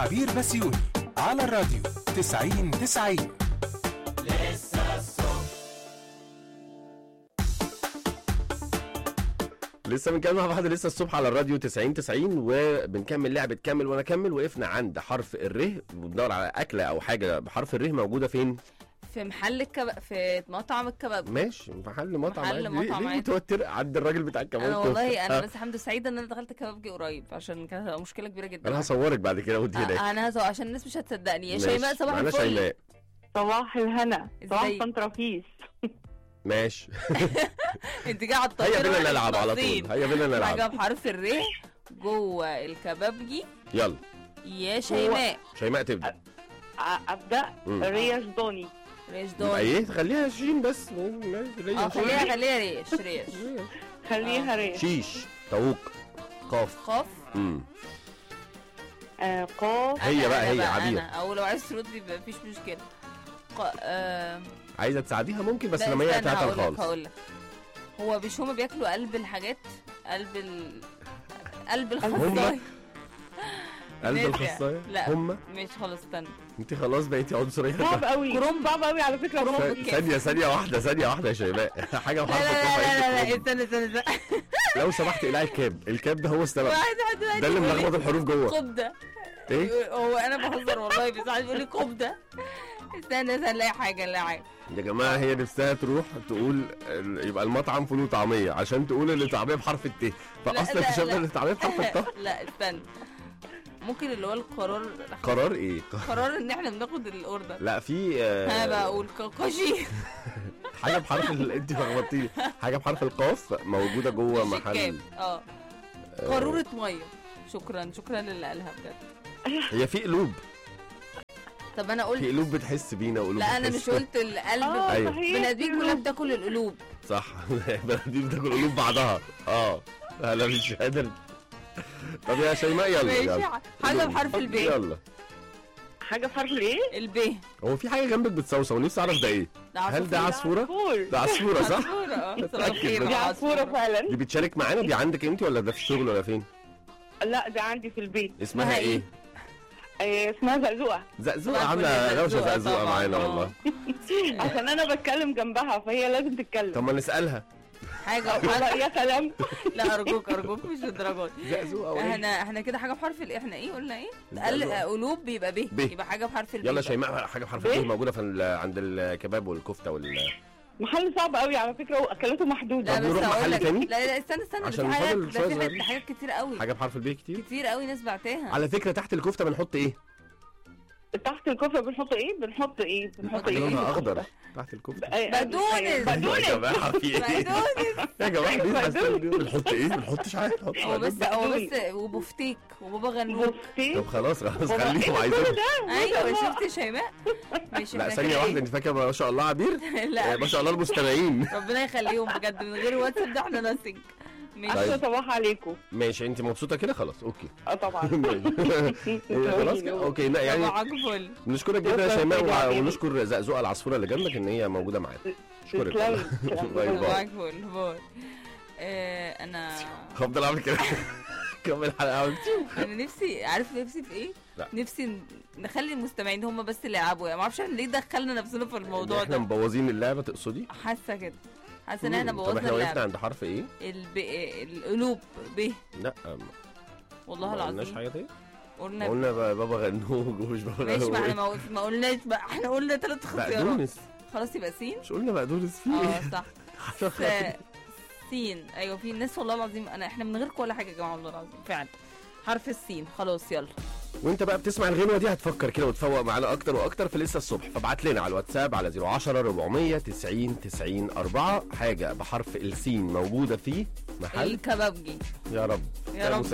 عبير بسيوني على الراديو 90 90 لسه بنكمل مع بعض لسه الصبح على الراديو 90 90 وبنكمل لعبه كمل وانا اكمل وقفنا عند حرف الر وبندور على اكله او حاجه بحرف الر موجوده فين؟ في محل الكباب في مطعم الكباب ماشي محل مطعم محل عادي. مطعم ليه, ليه عادي. متوتر عند الراجل بتاع الكباب انا كفته؟ والله انا آه. بس الحمد لله سعيده ان انا دخلت كبابجي قريب عشان كانت هتبقى مشكله كبيره جدا انا هصورك بعد كده ودي هناك آه، انا هزو عشان الناس مش هتصدقني يا ماشي. شيماء صباح معانا الفل شيماء صباح الهنا صباح ازيك؟ الفنترافيس ماشي انت جايه على الطريق هيا بينا نلعب على طول هيا بينا حاجه نلعب بحرف الر جوه الكبابجي يلا يا شيماء شيماء تبدا ع- ابدا مم. ريش دوني ريش يبقى دون ايه خليها شين بس اه خليها خليها ريش ريش خليها ريش شيش طاووق قاف خاف امم آه قاف هي أنا- بقى أنا هي عبير. انا او لو عايز ترد يبقى مفيش مشكله ق... آه... عايزه تساعديها ممكن بس لا، لما هي استنى، تعطل هقولك- خالص هقولك هو مش هما بياكلوا قلب الحاجات قلب ال قلب الخصايه قلب نسيا. الخصايه لا. هم مش خلاص استنى انت خلاص بقيتي عنصريه صعب قوي كرومب. صعب قوي على فكره كرومب. كرومب. بالكيف. ثانيه ثانيه واحده ثانيه واحده يا شيماء حاجه لا بحرف لا الكاف لا لا, لا, عايزة استنى استنى استنى لو سمحت اقلعي الكاب الكاب ده هو السبب واحد واحد ده اللي بيقول لي ملخبط الحروف جوه قبده ايه هو انا بهزر والله بس واحد بيقول لي قبده استنى استنى نلاقي حاجه نلاقي حاجه يا جماعه هي نفسها تروح تقول ال- يبقى المطعم فول وطعميه عشان تقول اللي طعميه بحرف الت فاصلا لا، اكتشفنا لا. اللي طعميه بحرف الط لا استنى ممكن اللي هو القرار قرار ايه قرار ان احنا بناخد الاوردر لا في آه، انا بقول كاكاشي حاجه بحرف ال... انت لخبطتيني حاجه بحرف القاف موجوده جوه مش محل الكاف. اه قارورة ميه شكرا شكرا للي قالها بجد هي في قلوب طب انا في قلت قلوب بتحس بينا وقلوب لا انا بتحس- مش قلت القلب اه أيوة. صحيح بني ادمين كلها بتاكل القلوب صح دي بتاكل قلوب بعضها اه انا مش قادر طب يا شيماء يلا ماشي يلا حاجه بحرف الب يلا حاجه بحرف الايه الب هو في حاجه جنبك بتصوصو نفسي اعرف ده ايه هل ده عصفوره عصفور ده عصفوره صح عصفورة اه صباح متأكد الخير بس. دي يا عصفوره فعلا دي بتشارك معانا دي عندك انت ولا ده في الشغل ولا فين لا ده عندي في البيت اسمها اسمها ايه آه اسمها زقزوقه زقزوقه طبعاً عامله كل روشه زقزوقة زقزوقه طبعاً، معانا آه. والله عشان انا بتكلم جنبها فهي لازم تتكلم طب ما نسالها حاجه والله بحرف يا سلام لا ارجوك ارجوك مش للدرجات زقزوقه وإيه؟ احنا احنا كده حاجه بحرف ال احنا ايه قلنا ايه زقزوقة. قل قلوب بيبقى ب ب. يبقى حاجه بحرف الب يلا شيماء حاجه بحرف إيه؟ ايه موجوده في ال- عند الكباب والكفته وال محل صعب قوي على فكره واكلاته محدوده لا طب بس نروح هقول محل لك تاني؟ لا لا استنى استنى ده عشان في حاجات فاضل ده شوية في حاجات- صغيرين. حاجات كتير قوي حاجه بحرف البي كتير كتير قوي ناس بعتاها على فكره تحت الكفته بنحط ايه تحت الكفته بنحط ايه بنحط ايه بنحط ايه لونها اخضر تحت الكفته آه، بقدونس. آه، بقدونس يا جماعه في ايه بقدونس يا جماعه ليه بقدونس. حاسين بيه؟ بنحط ايه بنحط مش عارف نحط هو بس بقدونس. هو بس وبفتيك وبابا غنوج بفتي طب خلاص خلاص هو خليهم إيه عايزين كل ده؟ ايوه شفت يا شيماء ماشي لا إحنا ثانيه كده واحده إيه؟ انت فاكره ما شاء الله عبير آه، لا ما شاء الله المستمعين ربنا يخليهم بجد من غير واتساب ده احنا ناسينج ماشي احلى صباح عليكم ماشي انت مبسوطه كده خلاص اوكي اه طبعا ماشي. هي خلاص كده اوكي لا يعني صباحك فل نشكرك جدا يا شكراً شيماء يا وع- حبيبي. ونشكر زقزوقه العصفوره اللي جنبك ان هي موجوده معانا اشكرك تسلم والله. تسلم. باي باي. صباحك فل باي آه، انا هفضل اعمل كده كمل الحلقه انا نفسي عارف نفسي في ايه؟ لا. نفسي ن- نخلي المستمعين هم بس اللي يلعبوا يعني ما اعرفش احنا ليه دخلنا نفسنا في الموضوع احنا ده مبوظين اللعبه تقصدي حاسه كده حاسه ان احنا طب بوظنا احنا وقفنا اللعبه عند حرف ايه الب... القلوب ب لا والله ما قلناش العظيم حاجه تاني قلنا قلنا ب- بابا غنوج ومش بابا ماشي ما احنا غنوج ما, وقف- ما قلناش بقى احنا قلنا ثلاث اختيارات بقدونس خلاص يبقى سين مش قلنا بقدونس في اه ايه صح س- سين ايوه في ناس والله العظيم انا احنا من غيركم ولا حاجه يا جماعه والله العظيم فعلا حرف السين خلاص يلا وانت بقى بتسمع الغنوه دي هتفكر كده وتفوق معانا اكتر واكتر في لسه الصبح فابعت لنا على الواتساب على 010 400 90 90 4 حاجه بحرف السين موجوده في محل الكبابجي يا رب يا رب